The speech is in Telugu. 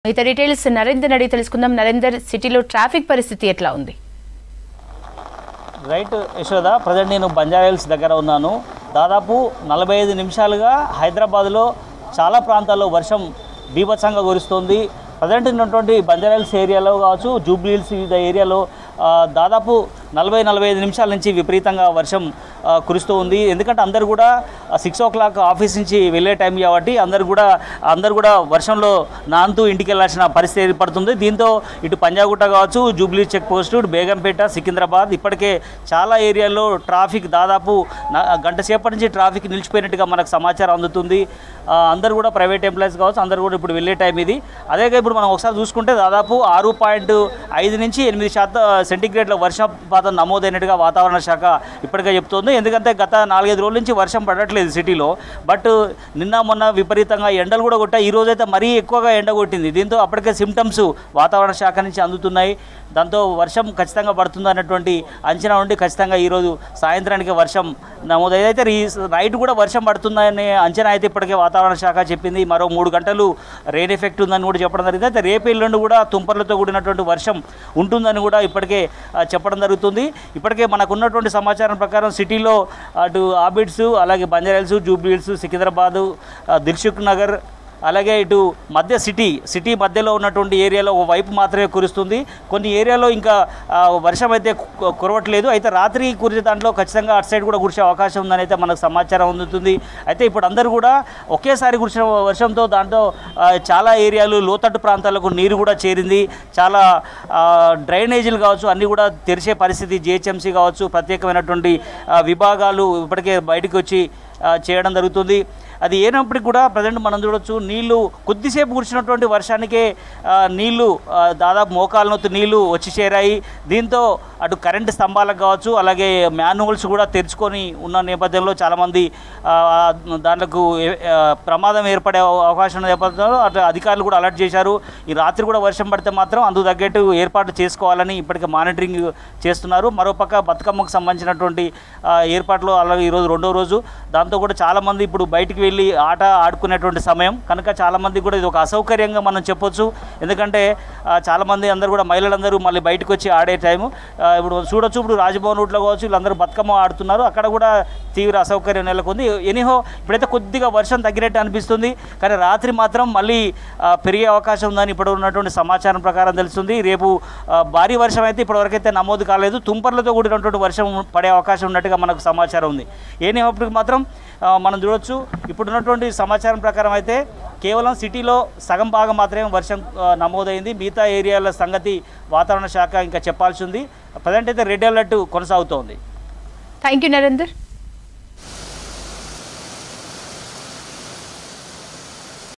మిగతా డీటెయిల్స్ నరేందర్ అడిగి తెలుసుకుందాం నరేందర్ సిటీలో ట్రాఫిక్ పరిస్థితి ఎట్లా ఉంది రైట్ యశోద ప్రజెంట్ నేను బంజారాహిల్స్ దగ్గర ఉన్నాను దాదాపు నలభై ఐదు నిమిషాలుగా హైదరాబాద్లో చాలా ప్రాంతాల్లో వర్షం బీభత్సంగా కురుస్తోంది ప్రజెంట్ ఉన్నటువంటి బంజారాహిల్స్ ఏరియాలో కావచ్చు జూబ్లీ హిల్స్ వివిధ ఏరియాలో ఆ, దాదాపు నలభై నలభై ఐదు నిమిషాల నుంచి విపరీతంగా వర్షం ఆ, కురుస్తూ ఉంది ఎందుకంటే అందరు కూడా సిక్స్ ఓ క్లాక్ ఆఫీస్ నుంచి వెళ్ళే టైం కాబట్టి అందరు కూడా అందరు కూడా వర్షంలో నాంతూ ఇంటికి వెళ్ళాల్సిన పరిస్థితి ఏర్పడుతుంది దీంతో ఇటు పంజాగుట్ట కావచ్చు జూబ్లీ చెక్ పోస్ట్ ఇటు బేగంపేట సికింద్రాబాద్ ఇప్పటికే చాలా ఏరియాల్లో ట్రాఫిక్ దాదాపు నా- గంట సేపటి నుంచి ట్రాఫిక్ నిలిచిపోయినట్టుగా మనకు సమాచారం అందుతుంది ఆ, అందరు కూడా ప్రైవేట్ ఎంప్లాయీస్ కావచ్చు అందరు కూడా ఇప్పుడు వెళ్ళే టైం ఇది అదే ఇప్పుడు మనం ఒకసారి చూసుకుంటే దాదాపు ఆరు పాయింట్ ఐదు నుంచి ఎనిమిది శాతం సెంటీగ్రేడ్ల వర్షపాతం నమోదైనట్టుగా వాతావరణ శాఖ ఇప్పటికే చెప్తోంది ఎందుకంటే గత నాలుగైదు రోజుల నుంచి వర్షం పడట్లేదు సిటీలో బట్ నిన్న మొన్న విపరీతంగా ఎండలు కూడా కొట్టాయి ఈ రోజైతే మరీ ఎక్కువగా ఎండ కొట్టింది దీంతో అప్పటికే సిమ్టమ్స్ వాతావరణ శాఖ నుంచి అందుతున్నాయి దాంతో వర్షం ఖచ్చితంగా పడుతుంది అన్నటువంటి అంచనా ఉండి ఖచ్చితంగా ఈరోజు సాయంత్రానికి వర్షం నమోదైతే అయితే ఈ నైట్ కూడా వర్షం పడుతుందనే అంచనా అయితే ఇప్పటికే వాతావరణ శాఖ చెప్పింది మరో మూడు గంటలు రెయిన్ ఎఫెక్ట్ ఉందని కూడా చెప్పడం జరిగింది అయితే రేపు ఎల్లుండి కూడా తుంపర్లతో కూడినటువంటి వర్షం ఉంటుందని కూడా ఇప్పటికే ఆ, చెప్పడం జరుగుతుంది ఇప్పటికే మనకు ఉన్నటువంటి సమాచారం ప్రకారం సిటీలో అటు ఆబిడ్స్ అలాగే బంజారాహిల్స్ జూబ్లీ హిల్స్ సికింద్రాబాదు ఆ, దిల్సుఖ్ నగర్ అలాగే ఇటు మధ్య సిటీ సిటీ మధ్యలో ఉన్నటువంటి ఏరియాలో ఒక వైపు మాత్రమే కురుస్తుంది కొన్ని ఏరియాలో ఇంకా ఆ, వర్షం అయితే కు- కురవట్లేదు అయితే రాత్రి కురిసే దాంట్లో ఖచ్చితంగా అటు సైడ్ కూడా కురిసే అవకాశం ఉందని అయితే మనకు సమాచారం అందుతుంది అయితే ఇప్పుడు అందరూ కూడా ఒకేసారి కురిసిన వర్షంతో దాంట్లో ఆ, చాలా ఏరియాలు లోతట్టు ప్రాంతాలకు నీరు కూడా చేరింది చాలా ఆ, డ్రైనేజీలు కావచ్చు అన్నీ కూడా తెరిచే పరిస్థితి జిహెచ్ఎంసీ కావచ్చు ప్రత్యేకమైనటువంటి ఆ, విభాగాలు ఇప్పటికే బయటకు వచ్చి ఆ, చేయడం జరుగుతుంది అది ఏనప్పటికీ కూడా ప్రజెంట్ మనం చూడొచ్చు నీళ్లు కొద్దిసేపు కురిసినటువంటి వర్షానికే ఆ, నీళ్లు ఆ, దాదాపు మోకాల నొత్తు నీళ్లు వచ్చి చేరాయి దీంతో అటు కరెంటు స్తంభాలకు కావచ్చు అలాగే మాన్యువల్స్ కూడా తెరుచుకొని ఉన్న నేపథ్యంలో చాలామంది ఆ, దాంట్లకు ఏ- ఆ, ప్రమాదం ఏర్పడే అవ- అవకాశం ఉన్న నేపథ్యంలో అటు అధికారులు కూడా అలర్ట్ చేశారు ఈ రాత్రి కూడా వర్షం పడితే మాత్రం అందుకు తగ్గట్టు ఏర్పాటు చేసుకోవాలని ఇప్పటికే మానిటరింగ్ చేస్తున్నారు మరోపక్క బతుకమ్మకు సంబంధించినటువంటి ఆ, ఏర్పాట్లు అలాగే ఈరోజు రెండో రోజు దాంతో కూడా చాలామంది ఇప్పుడు బయటికి వెళ్ళి ఆట ఆడుకునేటువంటి సమయం కనుక చాలామంది కూడా ఇది ఒక అసౌకర్యంగా మనం చెప్పొచ్చు ఎందుకంటే ఆ, చాలామంది అందరూ కూడా మహిళలందరూ మళ్ళీ బయటకు వచ్చి ఆడే టైము ఆ, ఇప్పుడు చూడొచ్చు ఇప్పుడు రాజభవన్ రూట్లో కావచ్చు వీళ్ళందరూ బతుకమ్మ ఆడుతున్నారు అక్కడ కూడా తీవ్ర అసౌకర్యం నెలకొంది ఎనీహో ఇప్పుడైతే కొద్దిగా వర్షం తగ్గినట్టు అనిపిస్తుంది కానీ రాత్రి మాత్రం మళ్ళీ ఆ, పెరిగే అవకాశం ఉందని ఇప్పుడు ఉన్నటువంటి సమాచారం ప్రకారం తెలుస్తుంది రేపు ఆ, భారీ వర్షం అయితే ఇప్పటివరకైతే నమోదు కాలేదు తుంపర్లతో కూడినటువంటి వర్షం పడే అవకాశం ఉన్నట్టుగా మనకు సమాచారం ఉంది ఏనేపటికి మాత్రం ఆ, మనం చూడొచ్చు ఇప్పుడున్నటువంటి సమాచారం ప్రకారం అయితే కేవలం సిటీలో సగం భాగం మాత్రమే వర్షం ఆ, నమోదైంది మిగతా ఏరియాల సంగతి వాతావరణ శాఖ ఇంకా చెప్పాల్సి ఉంది ప్రజెంట్ అయితే రెడ్ అలర్ట్ కొనసాగుతోంది థ్యాంక్ యూ నరేందర్